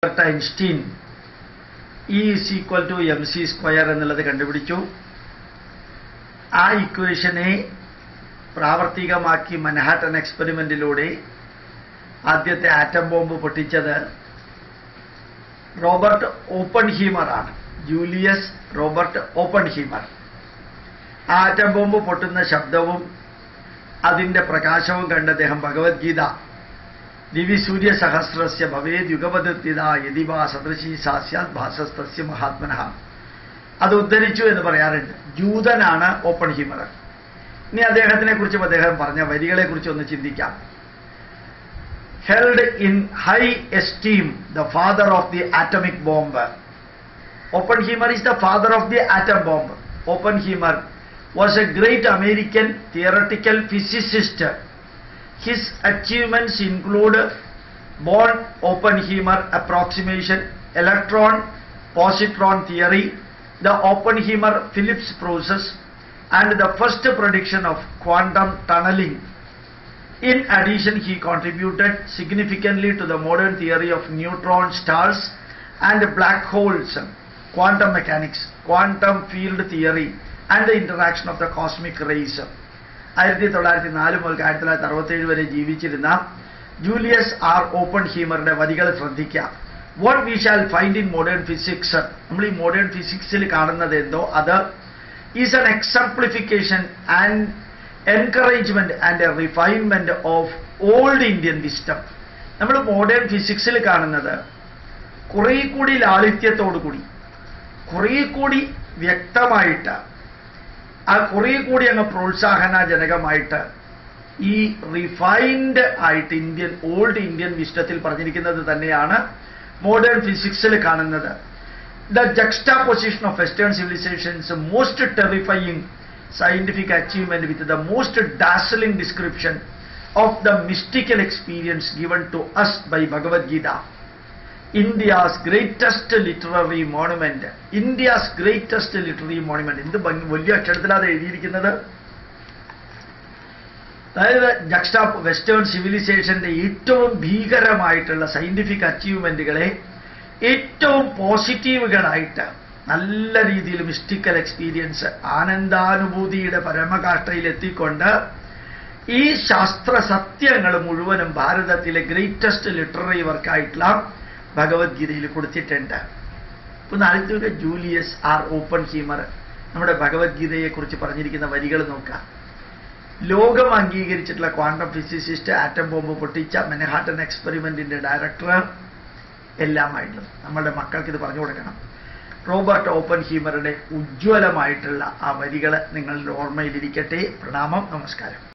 Albert Einstein E is equal to M C square എന്നുള്ളത് കണ്ടുപിടിച്ചു ആ ഇക്വേഷനെ പ്രാവർത്തികമാക്കി മൻഹാട്ടൻ എക്സ്പെരിമെന്റിലൂടെ ആദ്യത്തെ ആറ്റം ബോംബ് പൊട്ടിച്ചത് റോബർട്ട് ഓപ്പൺ ഹീമർ ആണ് ജൂലിയസ് റോബർട്ട് ഓപ്പൺ ഹീമർ ആ ആറ്റം ബോംബ് പൊട്ടുന്ന ശബ്ദവും അതിന്റെ പ്രകാശവും കണ്ട് അദ്ദേഹം ഭഗവത്ഗീത ദിവി സൂര്യസഹസ്രസ്യ ഭവേദ് യുഗപദത്തിത യതിവാ സദൃശി സാസ്യാത് ഭാസസ്തസ്യ മഹാത്മന അത് ഉദ്ധരിച്ചു എന്ന് പറയാറുണ്ട് ജൂതനാണ് ഓപ്പൺ ഹീമർ ഇനി അദ്ദേഹത്തിനെ കുറിച്ചും അദ്ദേഹം പറഞ്ഞ വരികളെ കുറിച്ച് ഒന്ന് ചിന്തിക്കാം held in high esteem the father of the atomic bomb Oppenheimer is the father of the atom bomb Oppenheimer was a great American theoretical physicist. His achievements include Born-Oppenheimer approximation, electron-positron theory, the Oppenheimer-Phillips process, and the first prediction of quantum tunneling. In addition, he contributed significantly to the modern theory of neutron stars and black holes, quantum mechanics, quantum field theory, and the interaction of the cosmic rays ആയിരത്തി തൊള്ളായിരത്തി നാല് മുതൽ ആയിരത്തി തൊള്ളായിരത്തി അറുപത്തേഴ് വരെ ജീവിച്ചിരുന്ന Julius are open ഹീമറുടെ വരികൾ ശ്രദ്ധിക്കുക what we shall find in modern physics നമ്മൾ ഈ മോഡേൺ ഫിസിക്സിൽ കാണുന്നത് എന്തോ അത് is an exemplification and encouragement and a refinement of old Indian wisdom നമ്മൾ മോഡേൺ ഫിസിക്സിൽ കാണുന്നത് കുറേ കൂടി ലാളിത്യത്തോടു കൂടി കുറേ കൂടി വ്യക്തമായിട്ട് ആ കുറേ കൂടി അങ്ങ് പ്രോത്സാഹനജനകമായിട്ട് ഈ റിഫൈൻഡ് ആയിട്ട് ഇന്ത്യൻ ഓൾഡ് ഇന്ത്യൻ വിഷ്ടത്തിൽ പറഞ്ഞിരിക്കുന്നത് തന്നെയാണ് മോഡേൺ ഫിസിക്സിൽ കാണുന്നത് the juxtaposition of western civilization's most terrifying scientific achievement with the most dazzling description of the mystical experience given to us by Bhagavad Gita India's greatest literary monument India's greatest literary monument എന്ത് ഭംഗി വലിയ അക്ഷരത്തിലാണ് എഴുതിയിരിക്കുന്നത് അതായത് ജക്സ്റ്റാ western സിവിലൈസേഷന്റെ ഏറ്റവും ഭീകരമായിട്ടുള്ള scientific അച്ചീവ്മെന്റുകളെ ഏറ്റവും പോസിറ്റീവുകളായിട്ട് നല്ല രീതിയിൽ mystical experience ആനന്ദാനുഭൂതിയുടെ പരമകാഷ്ഠയിൽ എത്തിക്കൊണ്ട് ഈ ശാസ്ത്ര സത്യങ്ങൾ മുഴുവനും ഭാരതത്തിലെ ഗ്രേറ്റസ്റ്റ് ലിറ്റററി വർക്കായിട്ടുള്ള ഭഗവത്ഗീതയിൽ കൊടുത്തിട്ടുണ്ട് ഒന്ന് ആലോചിക്കുക ജൂലിയസ് ആർ ഓപ്പൺ ഹീമർ നമ്മുടെ ഭഗവത്ഗീതയെ കുറിച്ച് പറഞ്ഞിരിക്കുന്ന വരികൾ നോക്കാം ലോകം അംഗീകരിച്ചിട്ടുള്ള ക്വാണ്ടം ഫിസിസിസ്റ്റ് ആറ്റം ബോംബ് പൊട്ടിച്ച മെനഹാട്ടൻ എക്സ്പെരിമെന്റിന്റെ ഡയറക്ടർ എല്ലാമായിട്ടും നമ്മളുടെ മക്കൾക്ക് ഇത് പറഞ്ഞു കൊടുക്കണം റോബർട്ട് ഓപ്പൺ ഹീമറുടെ ഉജ്ജ്വലമായിട്ടുള്ള ആ വരികൾ നിങ്ങളുടെ ഓർമ്മയിലിരിക്കട്ടെ പ്രണാമം നമസ്കാരം